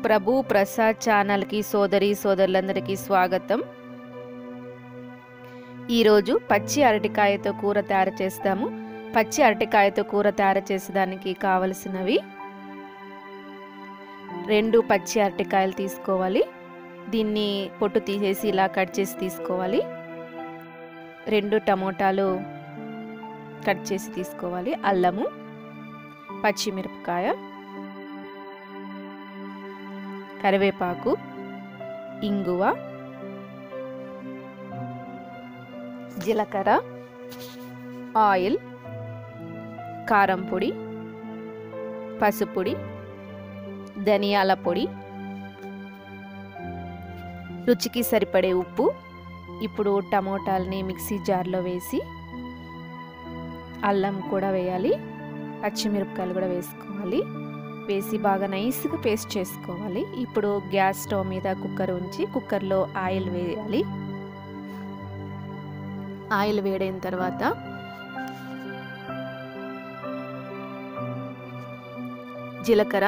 ప్రభు ప్రసాద్ ఛానల్కి సోదరి సోదరులందరికీ స్వాగతం ఈరోజు పచ్చి అరటికాయతో కూర తయారు చేస్తాము పచ్చి అరటికాయతో కూర తయారు చేసేదానికి కావలసినవి రెండు పచ్చి అరటికాయలు తీసుకోవాలి దీన్ని పొట్టు తీసేసి ఇలా కట్ చేసి తీసుకోవాలి రెండు టమోటాలు కట్ చేసి తీసుకోవాలి అల్లము పచ్చిమిరపకాయ కరివేపాకు ఇంగువ జీలకర్ర ఆయిల్ కారం పొడి పసుపొడి ధనియాల పొడి రుచికి సరిపడే ఉప్పు ఇప్పుడు టమోటాలని మిక్సీ జార్లో వేసి అల్లం కూడా వేయాలి పచ్చిమిరపకాయలు కూడా వేసుకోవాలి వేసి బాగా నైస్గా పేస్ట్ చేసుకోవాలి ఇప్పుడు గ్యాస్ స్టవ్ మీద కుక్కర్ ఉంచి కుక్కర్లో ఆయిల్ వేయాలి ఆయిల్ వేడైన తర్వాత జీలకర్ర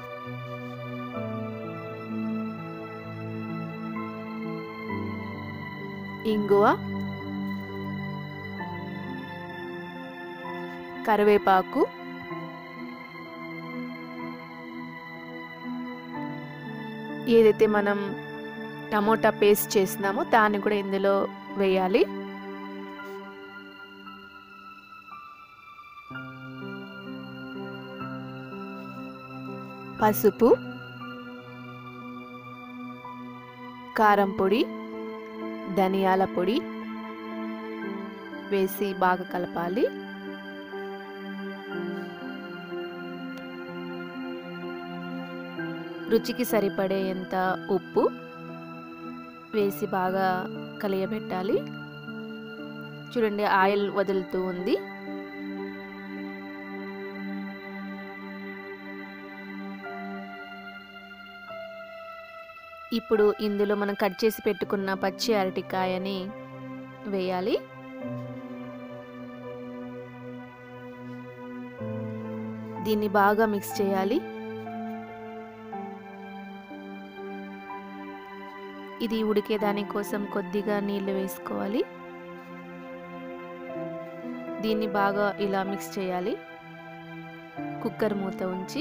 ఇంగువ కరివేపాకు ఏదైతే మనం టమోటా పేస్ట్ చేసినామో దాన్ని కూడా ఇందులో వేయాలి పసుపు కారం పొడి ధనియాల పొడి వేసి బాగా కలపాలి రుచికి సరిపడేంత ఉప్పు వేసి బాగా కలియబెట్టాలి చూడండి ఆయిల్ వదులుతూ ఉంది ఇప్పుడు ఇందులో మనం కట్ చేసి పెట్టుకున్న పచ్చి అరటికాయని వేయాలి దీన్ని బాగా మిక్స్ చేయాలి ఇది ఉడికేదాని కోసం కొద్దిగా నీళ్లు వేసుకోవాలి దీన్ని బాగా ఇలా మిక్స్ చేయాలి కుక్కర్ మూత ఉంచి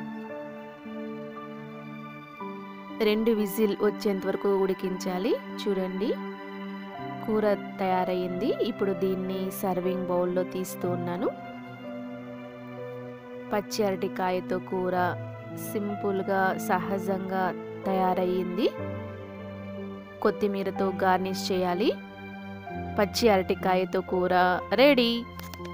రెండు విజిల్ వచ్చేంత వరకు ఉడికించాలి చూడండి కూర తయారయ్యింది ఇప్పుడు దీన్ని సర్వింగ్ బౌల్లో తీస్తూ ఉన్నాను పచ్చి అరటికాయతో కూర సింపుల్గా సహజంగా తయారయ్యింది కొత్తిమీరతో గార్నిష్ చేయాలి పచ్చి అరటికాయతో కూర రెడీ